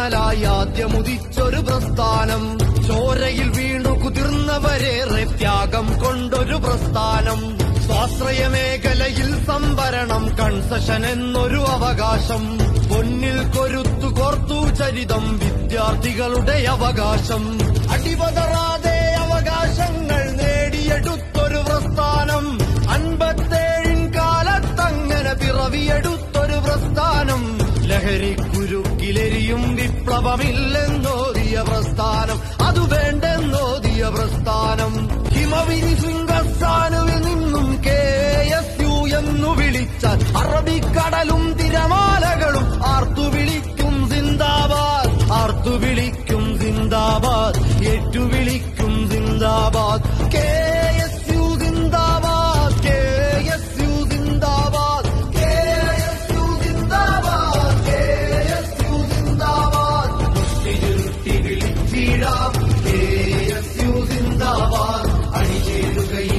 തണലായി ആദ്യമുദിച്ചൊരു പ്രസ്ഥാനം ചോരയിൽ വീണു കുതിർന്നവരേറെ ത്യാഗം കൊണ്ടൊരു പ്രസ്ഥാനം സ്വാശ്രയ മേഖലയിൽ സംഭരണം കൺസഷൻ എന്നൊരു അവകാശം പൊന്നിൽ കൊരുത്തു കോർത്തു ചരിതം വിദ്യാർത്ഥികളുടെ അവകാശം അടിപതറാതെ അവകാശങ്ങൾ നേടിയെടുത്തൊരു പ്രസ്ഥാനം അൻപത്തേഴിൻ കാലത്തങ്ങനെ പിറവിയെടുത്തൊരു പ്രസ്ഥാനം ലഹരിക്കുരുക്കിലെരിയും വിപ്ലവമില്ലെന്നോദിയ പ്രസ്ഥാനം അത് വേണ്ടെന്നോദിയ പ്രസ്ഥാനം ഹിമവിരി ശൃംഗസ്ഥാനുവിൽ നിന്നും കെ എസ് യു എന്നു വിളിച്ചാൽ അറബിക്കടലും തിരമാലകളും ആർത്തു വിളിക്കും സിന്ദാബാദ് ആർത്തു വിളിക്കും സിന്ദാബാദ് ഏറ്റുവിളിക്കും സിന്ദാബാദ് കെ എസ് യു സിന്ദാബാദ് കെ എസ് യു സിന്ദാബാദ് കെ എസ് യു സിന്ദാബാദ് കെ എസ് യു സിന്ദാബാദ് മുഷ്ടിചുരുട്ടി വിളിച്ചിടാം കെ എസ് യു സിന്ദാബാദ് അണിചേരുകയും